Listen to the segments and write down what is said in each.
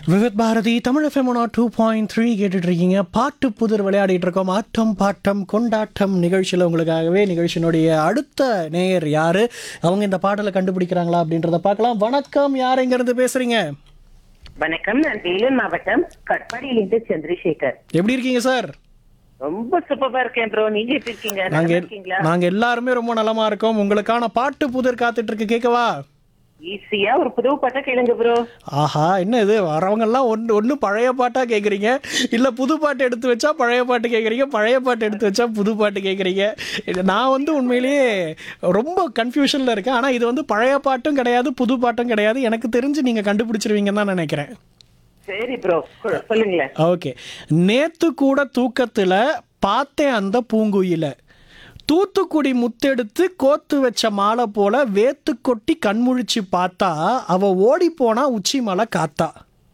Vividh Bharati Tamil FM two point three கேட்டுட்டு இருக்கீங்க பாட்டு புதிர் விளையாடிட்டு இருக்கோம் ஆட்டம் பாட்டம் கொண்டாட்டம் நிகழ்ச்சியில் உங்களுக்காகவே நிகழ்ச்சியினுடைய அடுத்த நேயர் யாரு அவங்க இந்த பாடலை கண்டுபிடிக்கிறாங்களா அப்படின்றத பார்க்கலாம் வணக்கம் யார் எங்க இருந்து பேசுறீங்க வணக்கம் நான் வேலூர் மாவட்டம் கட்பாடியிலிருந்து சந்திரசேகர் எப்படி இருக்கீங்க சார் ரொம்ப சூப்பரா இருக்கேன் ப்ரோ நீங்க எப்படி இருக்கீங்க நல்லா நாங்க இருக்கீங்களா நாங்க எல்லாருமே ரொம்ப நலமா இருக்கோம் உங்களுக்கான பாட்டு புதிர் காத்துட்டு இருக்கு கேட்கவா ஈஸியா ஒரு புது பாட்டா கேளுங்க ப்ரோ ஆஹா என்ன இது வரவங்க எல்லாம் ஒன்று ஒன்று பழைய பாட்டா கேட்குறீங்க இல்லை புது பாட்டு எடுத்து வச்சா பழைய பாட்டு கேட்குறீங்க பழைய பாட்டு எடுத்து வச்சா புது பாட்டு கேட்குறீங்க இது நான் வந்து உண்மையிலேயே ரொம்ப கன்ஃபியூஷனில் இருக்கேன் ஆனால் இது வந்து பழைய பாட்டும் கிடையாது புது பாட்டும் கிடையாது எனக்கு தெரிஞ்சு நீங்கள் கண்டுபிடிச்சிருவீங்கன்னு தான் நினைக்கிறேன் சரி ப்ரோ சொல்லுங்களேன் ஓகே நேத்து கூட தூக்கத்தில் பார்த்தேன் அந்த பூங்குயில தூத்துக்குடி முத்தெடுத்து கோத்து வச்ச மாலை போல வேத்து கொட்டி கண்முழிச்சு பார்த்தா அவ ஓடி போனா உச்சி மலை காத்தா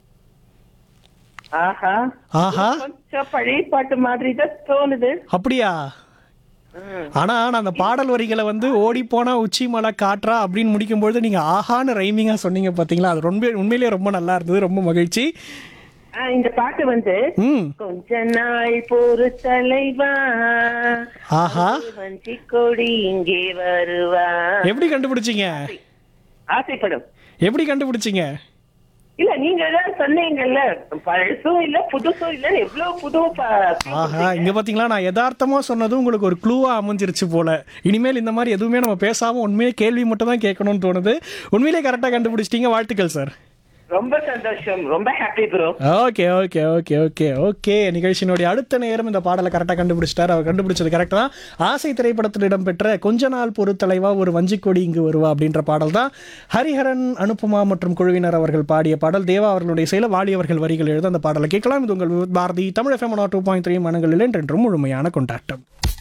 ஆஹா ஆஹா கொஞ்சம் பழைய பாட்டு மாதிரி தான் தோணுது அப்படியா ம். ஆனா நான் அந்த பாடல் வரிகளை வந்து ஓடி போனா உச்சி மலை காற்றா அப்படின்னு முடிக்கும்பொழுது நீங்க ஆஹான்னு ரைமிங்கா சொன்னீங்க பாத்தீங்களா அது ரொம்ப உண்மையிலேயே ரொம்ப நல்லா இருந்தது ரொம்ப மகிழ்ச்சி ஆ, இந்த பாட்டு வந்து ம் கொஞ்ச நாள் போரு தலைவா ஆஹா வஞ்சி கொடி இங்கே வருவா எப்படி கண்டுபிடிச்சீங்க ஆசைப்படும் எப்படி கண்டுபிடிச்சீங்க இல்ல நீங்க தான் சொன்னீங்கல்ல பழசும் இல்ல புதுசும் இல்ல எவ்வளவு புது பா- ஆஹா இங்க பாத்தீங்களா நான் யதார்த்தமா சொன்னது உங்களுக்கு ஒரு க்ளூவா அமைஞ்சிருச்சு போல இனிமேல் இந்த மாதிரி எதுவுமே நம்ம பேசாம உண்மையிலே கேள்வி மட்டும் தான் கேட்கணும்னு தோணுது உண்மையிலே கரெக்டா கண்டுபிடிச்சிட்டீங்க வாழ்த்துக்கள் சார் ரொம்ப சந்தோஷம் ரொம்ப happy bro okay okay okay okay okay நிகழ்ச்சியினுடைய அடுத்த நேரம் இந்த பாடலை கரெக்டாக கண்டுபிடிச்சிட்டார் அவர் கண்டுபிடிச்சது கரெக்டாக தான் ஆசை திரைப்படத்தில் இடம்பெற்ற கொஞ்ச நாள் பொறுத்தலைவா ஒரு வஞ்சிக்கொடி இங்கு வருவா அப்படின்ற பாடல் தான் ஹரிஹரன் அனுப்புமா மற்றும் குழுவினர் அவர்கள் பாடிய பாடல் தேவா அவர்களுடைய செயல வாலி அவர்கள் வரிகள் எழுத அந்த பாடலை கேட்கலாம் இது உங்கள் Bharati Tamil FM two point three மனங்களில் என்றென்றும் முழுமையான கொண்டாட்டம்